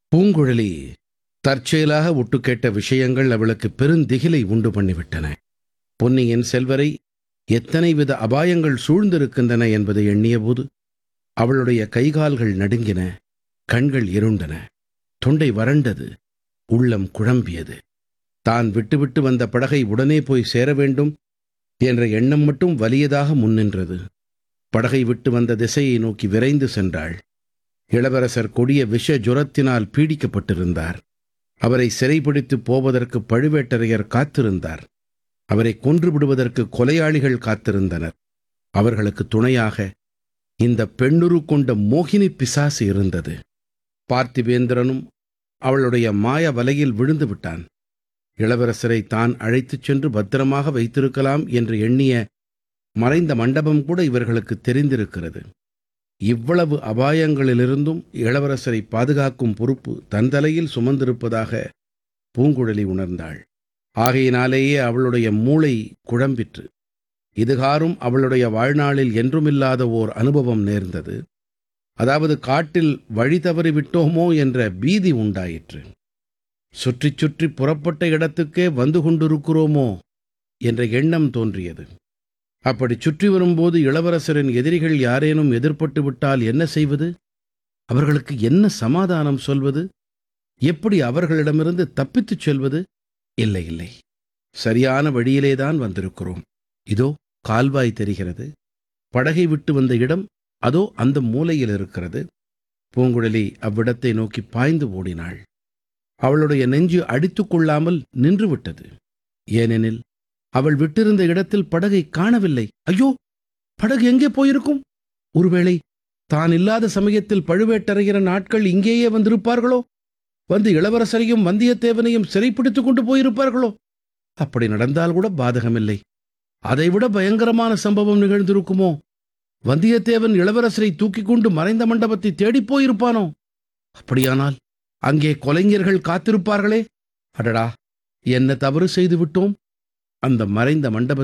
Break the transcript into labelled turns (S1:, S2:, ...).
S1: பூங்குழலி தற்செயலாக ஒட்டுக்கேட்ட விஷயங்கள் அவளுக்கு பெருந்திகிலை உண்டு பண்ணிவிட்டன பொன்னியின் செல்வரை எத்தனை வித அபாயங்கள் சூழ்ந்திருக்கின்றன என்பதை எண்ணியபோது அவளுடைய கைகால்கள் நடுங்கின கண்கள் இருண்டன தொண்டை வறண்டது உள்ளம் குழம்பியது தான் விட்டுவிட்டு வந்த படகை உடனே போய் சேர வேண்டும் என்ற எண்ணம் மட்டும் வலியதாக முன்னின்றது படகை விட்டு வந்த திசையை நோக்கி விரைந்து சென்றாள் இளவரசர் கொடிய விஷ ஜுரத்தினால் பீடிக்கப்பட்டிருந்தார் அவரை சிறைபிடித்து போவதற்கு பழுவேட்டரையர் காத்திருந்தார் அவரை கொன்று விடுவதற்கு கொலையாளிகள் காத்திருந்தனர் அவர்களுக்கு துணையாக இந்த பெண்ணுரு கொண்ட மோகினி பிசாசு இருந்தது பார்த்திபேந்திரனும் அவளுடைய மாய வலையில் விழுந்து விட்டான் இளவரசரை தான் அழைத்துச் சென்று பத்திரமாக வைத்திருக்கலாம் என்று எண்ணிய மறைந்த மண்டபம் கூட இவர்களுக்கு தெரிந்திருக்கிறது இவ்வளவு அபாயங்களிலிருந்தும் இளவரசரை பாதுகாக்கும் பொறுப்பு தன் தலையில் சுமந்திருப்பதாக பூங்குழலி உணர்ந்தாள் ஆகையினாலேயே அவளுடைய மூளை குழம்பிற்று இதுகாரும் அவளுடைய வாழ்நாளில் என்றுமில்லாத ஓர் அனுபவம் நேர்ந்தது அதாவது காட்டில் வழி தவறி விட்டோமோ என்ற பீதி உண்டாயிற்று சுற்றிச் சுற்றி புறப்பட்ட இடத்துக்கே வந்து கொண்டிருக்கிறோமோ என்ற எண்ணம் தோன்றியது அப்படி சுற்றி வரும்போது இளவரசரின் எதிரிகள் யாரேனும் எதிர்ப்பட்டு விட்டால் என்ன செய்வது அவர்களுக்கு என்ன சமாதானம் சொல்வது எப்படி அவர்களிடமிருந்து தப்பித்துச் செல்வது இல்லை இல்லை சரியான வழியிலேதான் வந்திருக்கிறோம் இதோ கால்வாய் தெரிகிறது படகை விட்டு வந்த இடம் அதோ அந்த மூலையில் இருக்கிறது பூங்குழலி அவ்விடத்தை நோக்கி பாய்ந்து ஓடினாள் அவளுடைய நெஞ்சு அடித்துக் கொள்ளாமல் நின்றுவிட்டது ஏனெனில் அவள் விட்டிருந்த இடத்தில் படகை காணவில்லை ஐயோ படகு எங்கே போயிருக்கும் ஒருவேளை தான் இல்லாத சமயத்தில் பழுவேட்டரையரின் ஆட்கள் இங்கேயே வந்திருப்பார்களோ வந்து இளவரசரையும் வந்தியத்தேவனையும் சிறைப்பிடித்துக் கொண்டு போயிருப்பார்களோ அப்படி நடந்தால் கூட பாதகமில்லை அதைவிட பயங்கரமான சம்பவம் நிகழ்ந்திருக்குமோ வந்தியத்தேவன் இளவரசரை தூக்கிக் கொண்டு மறைந்த மண்டபத்தை தேடிப் போயிருப்பானோ அப்படியானால் அங்கே கொலைஞர்கள் காத்திருப்பார்களே அடடா என்ன தவறு செய்து விட்டோம் அந்த மறைந்த மண்டப